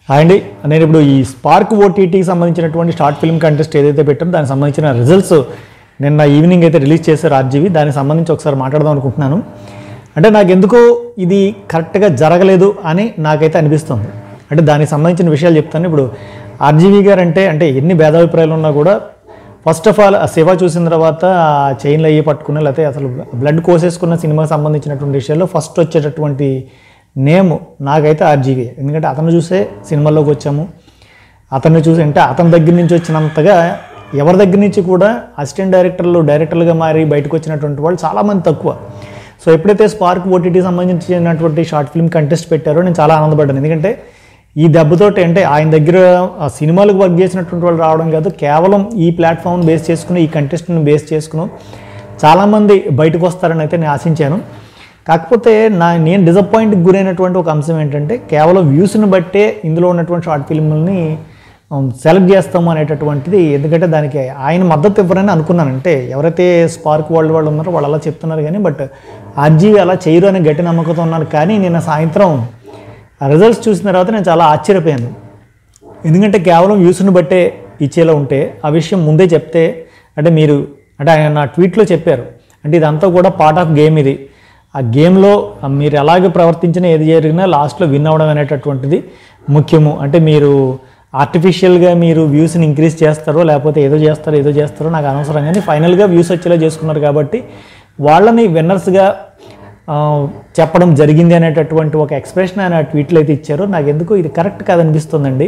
hi అండి నేను ఇప్పుడు ఈ స్పార్క్ ఓటీటీకి సంబంధించినటువంటి షార్ట్ ఫిల్మ్ కంటెస్ట్ ఏదైతే పెట్టారో దానికి సంబంధించిన రిజల్ట్స్ నిన్న ఈవినింగ్ అయితే రిలీజ్ చేశారు ఆర్జీవి దానికి సంబంధించి ఒకసారి మాట్లాడదాం అనుకుంటున్నాను అంటే నాకు ఎందుకో ఇది కరెక్ట్గా జరగలేదు అని నాకైతే అనిపిస్తుంది అంటే దానికి సంబంధించిన విషయాలు చెప్తాను ఇప్పుడు ఆర్జీవి గారు అంటే అంటే ఎన్ని భేదాభిప్రాయాలు ఉన్నా కూడా ఫస్ట్ ఆఫ్ ఆల్ ఆ శివ చూసిన తర్వాత ఆ చైన్లు అయ్యి పట్టుకున్న లేకపోతే అసలు బ్లడ్ కోసేసుకున్న సినిమాకి సంబంధించినటువంటి విషయాల్లో ఫస్ట్ వచ్చేటటువంటి నేమ్ నాకైతే ఆర్జీవి ఎందుకంటే అతను చూసే సినిమాల్లోకి వచ్చాము అతన్ని చూసి అంటే అతని దగ్గర నుంచి వచ్చినంతగా ఎవరి దగ్గర నుంచి కూడా అసిస్టెంట్ డైరెక్టర్లు డైరెక్టర్లుగా మారి బయటకు వచ్చినటువంటి వాళ్ళు చాలామంది తక్కువ సో ఎప్పుడైతే స్పార్క్ ఓటీటీ సంబంధించినటువంటి షార్ట్ ఫిల్మ్ కంటెస్ట్ పెట్టారో నేను చాలా ఆనందపడ్డాను ఎందుకంటే ఈ దెబ్బతోటి అంటే ఆయన దగ్గర ఆ సినిమాలకు వర్క్ చేసినటువంటి వాళ్ళు రావడం కాదు కేవలం ఈ ప్లాట్ఫామ్ బేస్ చేసుకుని ఈ కంటెస్ట్ని బేస్ చేసుకుని చాలామంది బయటకు వస్తారని అయితే నేను ఆశించాను కాకపోతే నా నేను డిసప్పాయింట్కి గురైనటువంటి ఒక అంశం ఏంటంటే కేవలం వ్యూస్ని బట్టే ఇందులో ఉన్నటువంటి షార్ట్ ఫిల్మ్ని సెలెక్ట్ చేస్తాము అనేటటువంటిది ఎందుకంటే దానికి ఆయన మద్దతు ఇవ్వరని అనుకున్నాను అంటే ఎవరైతే స్పార్క్ వరల్డ్ వాళ్ళు ఉన్నారో వాళ్ళు అలా చెప్తున్నారు కానీ బట్ ఆర్జీవి అలా చేయరు అనే గట్టి నమ్మకంతో ఉన్నాను కానీ నిన్న సాయంత్రం ఆ రిజల్ట్స్ చూసిన తర్వాత నేను చాలా ఆశ్చర్యపోయాను ఎందుకంటే కేవలం వ్యూస్ని బట్టే ఇచ్చేలా ఉంటే ఆ విషయం ముందే చెప్తే అంటే మీరు అంటే ఆయన నా ట్వీట్లో చెప్పారు అంటే ఇదంతా కూడా పార్ట్ ఆఫ్ గేమ్ ఇది ఆ గేమ్లో మీరు ఎలాగ ప్రవర్తించినా ఏది జరిగినా లాస్ట్లో విన్ అవ్వడం అనేటటువంటిది ముఖ్యము అంటే మీరు ఆర్టిఫిషియల్గా మీరు వ్యూస్ని ఇంక్రీజ్ చేస్తారో లేకపోతే ఏదో చేస్తారో ఏదో చేస్తారో నాకు అనవసరం కానీ ఫైనల్గా వ్యూస్ వచ్చేలా చేసుకున్నారు కాబట్టి వాళ్ళని విన్నర్స్గా ఆ, చెప్పడం జరిగింది అనేటటువంటి ఒక ఎక్స్ప్రెషన్ ఆయన ట్వీట్లో అయితే ఇచ్చారు నాకు ఎందుకు ఇది కరెక్ట్ కాదనిపిస్తుందండి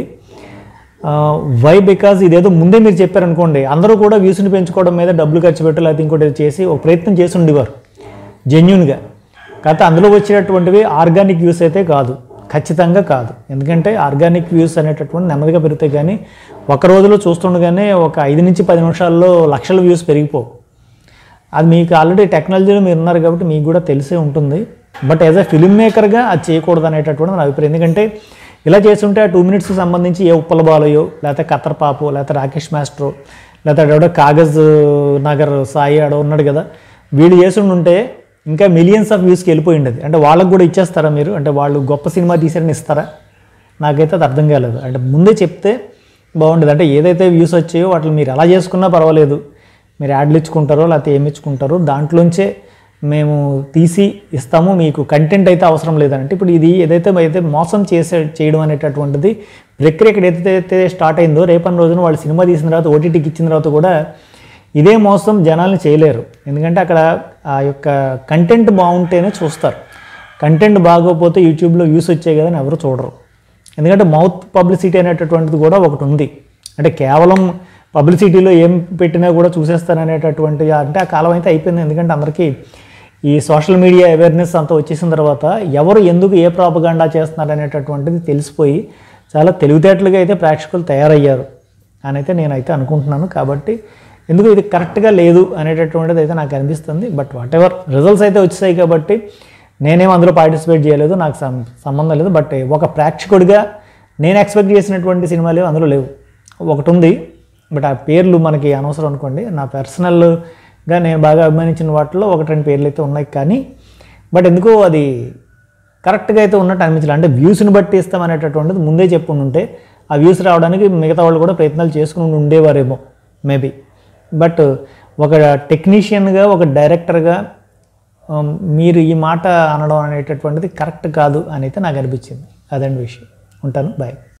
వై బికాజ్ ఇదేదో ముందే మీరు చెప్పారనుకోండి అందరూ కూడా వ్యూస్ని పెంచుకోవడం మీద డబ్బులు ఖర్చు పెట్టు లేకపోతే ఇంకోటి ఏదో చేసి ఒక ప్రయత్నం చేసి ఉండేవారు జెన్యున్గా కాకపోతే అందులో వచ్చేటటువంటివి ఆర్గానిక్ వ్యూస్ అయితే కాదు ఖచ్చితంగా కాదు ఎందుకంటే ఆర్గానిక్ వ్యూస్ అనేటటువంటి నెమ్మదిగా పెరుగుతాయి కానీ ఒక రోజులో చూస్తుండగానే ఒక ఐదు నుంచి పది నిమిషాల్లో లక్షల వ్యూస్ పెరిగిపోవు అది మీకు ఆల్రెడీ టెక్నాలజీలో మీరు ఉన్నారు కాబట్టి మీకు కూడా తెలిసే ఉంటుంది బట్ యాజ్ అ ఫిల్మ్ మేకర్గా అది చేయకూడదు అనేటటువంటి నా అభిప్రాయం ఎందుకంటే ఇలా చేస్తుంటే ఆ టూ మినిట్స్కి సంబంధించి ఏ ఉప్పల బాలయో లేకపోతే కత్తర్ పాపు లేకపోతే రాకేష్ మాస్టరో లేకపోతే ఎవడో కాగజ్ నగర్ సాయి ఆడో ఉన్నాడు కదా వీళ్ళు చేసి ఉంటే ఇంకా మిలియన్స్ ఆఫ్ వ్యూస్కి వెళ్ళిపోయి ఉండేది అంటే వాళ్ళకు కూడా ఇచ్చేస్తారా మీరు అంటే వాళ్ళు గొప్ప సినిమా తీసారని ఇస్తారా నాకైతే అది అర్థం కాలేదు అంటే ముందే చెప్తే బాగుండేది అంటే ఏదైతే వ్యూస్ వచ్చాయో వాటిని మీరు ఎలా చేసుకున్నా పర్వాలేదు మీరు యాడ్లు ఇచ్చుకుంటారో లేకపోతే ఏమి ఇచ్చుకుంటారో దాంట్లోంచే మేము తీసి ఇస్తాము మీకు కంటెంట్ అయితే అవసరం లేదంటే ఇప్పుడు ఇది ఏదైతే అయితే మోసం చేసే చేయడం అనేటటువంటిది ప్రక్రియ ఇక్కడ ఏదైతే స్టార్ట్ అయిందో రేపటి రోజున వాళ్ళు సినిమా తీసిన తర్వాత ఓటీటీకి ఇచ్చిన తర్వాత కూడా ఇదే మోసం జనాల్ని చేయలేరు ఎందుకంటే అక్కడ ఆ యొక్క కంటెంట్ బాగుంటేనే చూస్తారు కంటెంట్ బాగోకపోతే యూట్యూబ్లో వ్యూస్ వచ్చాయి కదా అని ఎవరు చూడరు ఎందుకంటే మౌత్ పబ్లిసిటీ అనేటటువంటిది కూడా ఒకటి ఉంది అంటే కేవలం పబ్లిసిటీలో ఏం పెట్టినా కూడా చూసేస్తారనేటటువంటి అంటే ఆ కాలం అయితే అయిపోయింది ఎందుకంటే అందరికీ ఈ సోషల్ మీడియా అవేర్నెస్ అంతా వచ్చేసిన తర్వాత ఎవరు ఎందుకు ఏ ప్రాపగాండా చేస్తున్నారు అనేటటువంటిది తెలిసిపోయి చాలా తెలివితేటలుగా అయితే ప్రేక్షకులు తయారయ్యారు అని అయితే నేనైతే అనుకుంటున్నాను కాబట్టి ఎందుకు ఇది కరెక్ట్గా లేదు అనేటటువంటిది అయితే నాకు అనిపిస్తుంది బట్ వాట్ ఎవర్ రిజల్ట్స్ అయితే వచ్చాయి కాబట్టి నేనేం అందులో పార్టిసిపేట్ చేయలేదు నాకు సం- సంబంధం లేదు బట్ ఒక ప్రేక్షకుడిగా నేను ఎక్స్పెక్ట్ చేసినటువంటి సినిమాలు అందులో లేవు ఒకటి ఉంది బట్ ఆ పేర్లు మనకి అనవసరం అనుకోండి నా పర్సనల్గా నేను బాగా అభిమానించిన వాటిలో ఒకటి రెండు పేర్లు అయితే ఉన్నాయి కానీ బట్ ఎందుకో అది కరెక్ట్గా అయితే ఉన్నట్టు అనిపించలేదు అంటే వ్యూస్ని బట్టి ఇస్తాం అనేటటువంటిది ముందే చెప్పుకుని ఉంటే ఆ వ్యూస్ రావడానికి మిగతా వాళ్ళు కూడా ప్రయత్నాలు చేసుకుని ఉండేవారేమో మేబీ బట్ ఒక టెక్నీషియన్గా ఒక డైరెక్టర్గా ఉమ్, మీరు ఈ మాట అనడం అనేటటువంటిది కరెక్ట్ కాదు అని అయితే నాకు అనిపించింది అదండి విషయం ఉంటాను బాయ్